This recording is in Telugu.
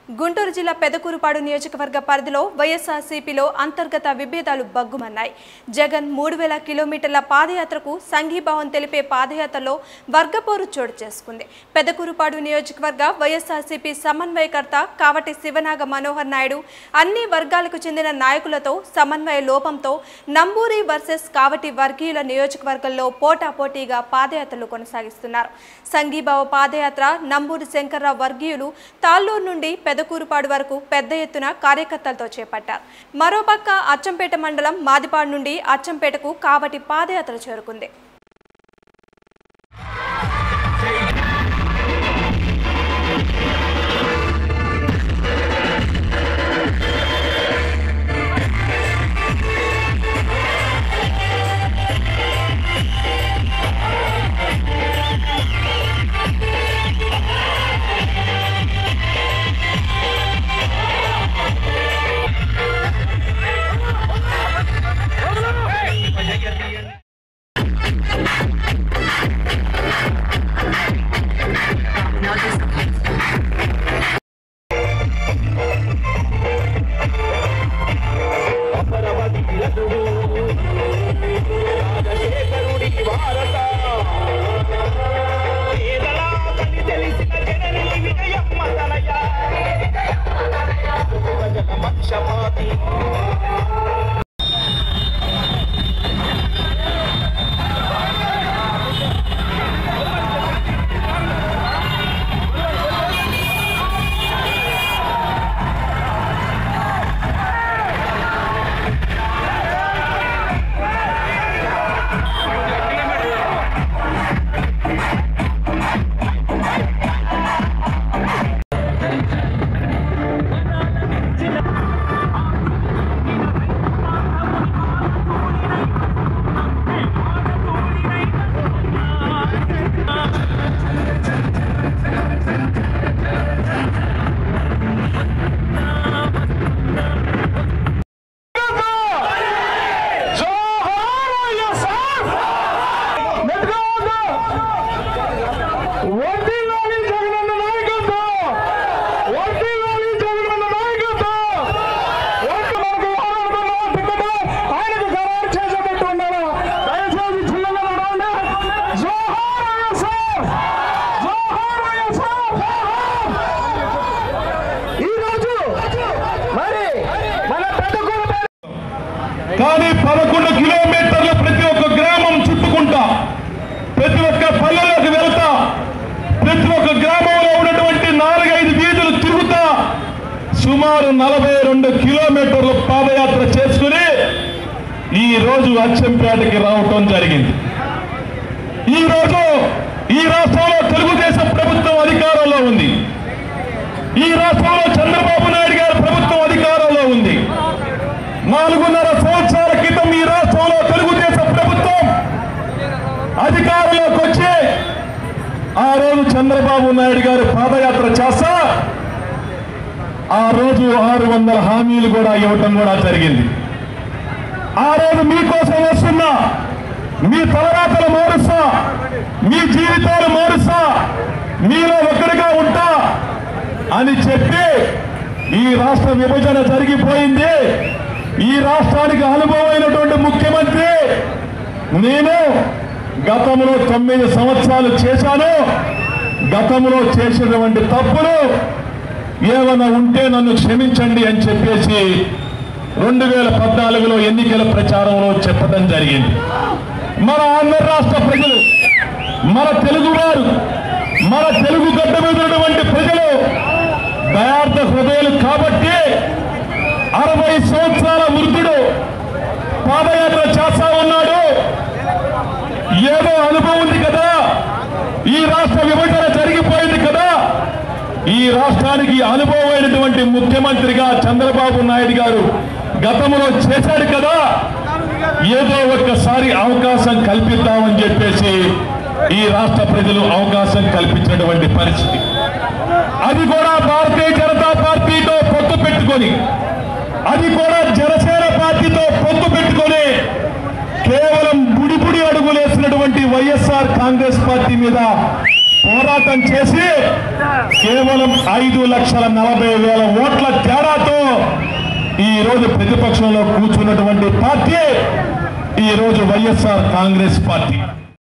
గుంటూరు జిల్లా పెదకూరుపాడు నియోజకవర్గ పరిధిలో వైఎస్ఆర్సీపీలో అంతర్గత విభేదాలు బగ్గుమన్నాయి జగన్ మూడు వేల కిలోమీటర్ల పాదయాత్రకు సంఘీభావం తెలిపే పాదయాత్రలో వర్గపోరు చోటు చేసుకుంది పెదకూరుపాడు నియోజకవర్గ వైఎస్ఆర్సీపీ సమన్వయకర్త కావటి శివనాగ మనోహర్ నాయుడు అన్ని వర్గాలకు చెందిన నాయకులతో సమన్వయ లోపంతో నంబూరి వర్సెస్ కావటి వర్గీయుల నియోజకవర్గంలో పోటాపోటీగా పాదయాత్రలు కొనసాగిస్తున్నారు సంఘీభావ పాదయాత్ర నంబూరి శంకర్రావు వర్గీయులు తాళ్ళూరు నుండి పెదకూరుపాడు వరకు పెద్ద ఎత్తున కార్యకర్తలతో చేపట్టారు మరోపక్క అచ్చంపేట మండలం మాదిపాడు నుండి అచ్చంపేటకు కావటి పాదయాత్ర చేరుకుంది రాజశేఖరుడి వారస పేదల కని తెలిసిన జనని విజయమ్మ తనయ ప్రజల పక్షపాతి ఈరోజు మరి మన పెద్దకూరు కానీ పదకొండు కిలోమీటర్ల ప్రతి ఒక్క గ్రామం చుట్టుకుంటా ప్రతి ఒక్క పల్లెలోకి వెళ్తా ప్రతి ఒక్క గ్రామంలో ఉన్నటువంటి నాలుగైదు వీధులు తిరుగుతా సుమారు నలభై రెండు కిలోమీటర్లు పాదయాత్ర చేసుకుని ఈ రోజు అచ్చంపేటకి రావటం జరిగింది ఈ రోజు ఈ రాష్ట్రంలో తెలుగుదేశం ప్రభుత్వం అధికారంలో ఉంది ఈ రాష్ట్రంలో చంద్రబాబు నాయుడు గారి ప్రభుత్వం అధికారంలో ఉంది నాలుగున్నర సంవత్సరాల క్రితం ఈ రాష్ట్రంలో తెలుగుదేశం ప్రభుత్వం అధికారంలోకి వచ్చి ఆ రోజు చంద్రబాబు నాయుడు గారు పాదయాత్ర చేస్తా ఆ రోజు ఆరు వందల హామీలు కూడా ఇవ్వటం కూడా జరిగింది ఆ రోజు మీకోసం వస్తున్నా మీ తలరాతలు మారుస్తా మీ జీవితాలు మారుస్తా మీలో ఒక్కడిగా ఉంటా అని చెప్పి ఈ రాష్ట్ర విభజన జరిగిపోయింది ఈ రాష్ట్రానికి అనుభవమైనటువంటి ముఖ్యమంత్రి నేను గతంలో తొమ్మిది సంవత్సరాలు చేశాను గతంలో చేసినటువంటి తప్పులు ఏమైనా ఉంటే నన్ను క్షమించండి అని చెప్పేసి రెండు వేల పద్నాలుగులో ఎన్నికల ప్రచారంలో చెప్పడం జరిగింది మన ఆంధ్ర రాష్ట్ర ప్రజలు మన తెలుగువారు మన తెలుగు గడ్డ మీద ఉన్నటువంటి ప్రజలు దయార్థ హృదయాలు కాబట్టి అరవై సంవత్సరాల వృద్ధుడు పాదయాత్ర చేస్తా ఉన్నాడు ఏదో అనుభవం ఉంది కదా ఈ రాష్ట్ర విభజన జరిగిపోయింది కదా ఈ రాష్ట్రానికి అనుభవమైనటువంటి ముఖ్యమంత్రిగా చంద్రబాబు నాయుడు గారు గతంలో చేశాడు కదా ఏదో ఒక్కసారి అవకాశం కల్పిద్దామని చెప్పేసి ఈ రాష్ట్ర ప్రజలు అవకాశం కల్పించినటువంటి పరిస్థితి అది కూడా భారతీయ జనతా పార్టీతో పొత్తు పెట్టుకొని అది కూడా జనసేన పార్టీతో పొత్తు పెట్టుకొని కేవలం బుడి బుడి అడుగులేసినటువంటి వైఎస్ఆర్ కాంగ్రెస్ పార్టీ మీద పోరాటం చేసి కేవలం ఐదు లక్షల నలభై వేల ఓట్ల తేడాతో ఈ రోజు ప్రతిపక్షంలో కూర్చున్నటువంటి పార్టీ ఈ రోజు వైఎస్ఆర్ కాంగ్రెస్ పార్టీ